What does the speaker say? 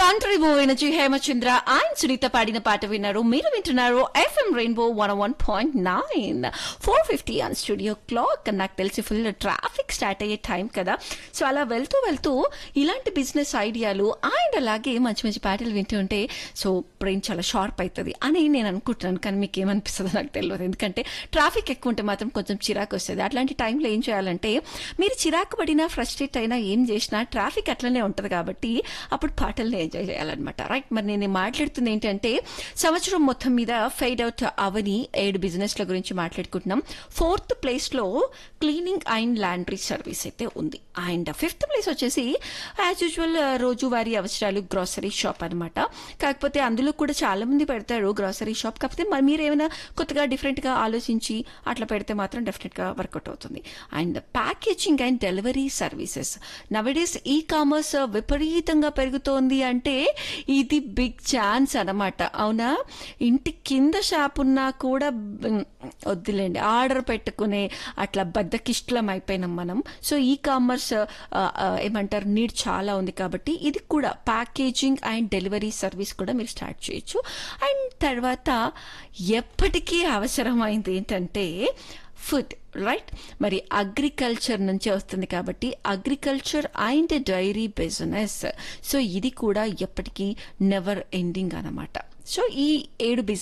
country movie నుంచి హేమచంద్ర ఆయన సునీత పాడిన పాట విన్నారు మీరు వింటున్నారు FM rainbow one one point nine four fifty on studio clock నాకు తెలిసి ఫుల్ ట్రాఫిక్ స్టార్ట్ అయ్యే టైం కదా సో అలా వెళ్తూ వెళ్తూ ఇలాంటి బిజినెస్ ఐడియాలు అండ్ అలాగే మంచి మంచి పాటలు వింటూ ఉంటే సో బ్రెయిన్ చాలా షార్ప్ అవుతుంది అని నేను అనుకుంటున్నాను కానీ మీకు ఏమనిపిస్తుందో నాకు తెలియదు ఎందుకంటే ట్రాఫిక్ ఎక్కువ ఉంటే మాత్రం కొంచెం చిరాకు వస్తుంది అట్లాంటి టైంలో ఏం చేయాలంటే మీరు చిరాకు పడినా ఫ్రస్ట్రేట్ అయినా ఏం చేసినా ట్రాఫిక్ అట్లనే ఉంటుంది కాబట్టి అప్పుడు పాటల్ని ఎంజాయ్ చేయాలన్నమాట రైట్ మరి నేను మాట్లాడుతుంది ఏంటంటే సంవత్సరం మొత్తం మీద ఫెయిడ్ అవుట్ అవని ఏడు బిజినెస్ల గురించి మాట్లాడుకుంటున్నాం ఫోర్త్ ప్లేస్లో క్లీనింగ్ అండ్ లాండ్రీ సర్వీస్ అయితే ఉంది అండ్ ఫిఫ్త్ ప్లేస్ వచ్చేసి యాజ్ యూజువల్ రోజువారీ అవసరాలు గ్రాసరీ షాప్ అనమాట కాకపోతే అందులో కూడా చాలా మంది పెడతారు గ్రాసరీ షాప్ కాకపోతే మరి మీరు ఏమైనా కొత్తగా డిఫరెంట్గా ఆలోచించి అట్లా పెడితే మాత్రం డెఫినెట్గా వర్కౌట్ అవుతుంది and packaging and delivery services nowadays e commerce విపరీతంగా పెరుగుతోంది అంటే ఇది బిగ్ ఛాన్స్ అనమాట అవునా ఇంటి కింద షాప్ ఉన్నా కూడా ఉమ్, వద్దులేండి ఆర్డర్ పెట్టుకునే అట్లా బద్దకిష్టలం అయిపోయినాం మనం సో ఈ కామర్స్ ఏమంటారు నీడ్ చాలా ఉంది కాబట్టి ఇది కూడా ప్యాకేజింగ్ అండ్ డెలివరీ సర్వీస్ కూడా మీరు స్టార్ట్ చేయొచ్చు అండ్ తర్వాత ఎప్పటికీ అవసరమైంది ఏంటంటే ఫుడ్ రైట్ మరి అగ్రికల్చర్ నుంచి వస్తుంది కాబట్టి agriculture and dairy business so ఇది కూడా ఎప్పటికీ నెవర్ ఎండింగ్ అనమాట సో ఈ ఏడు బిజినెస్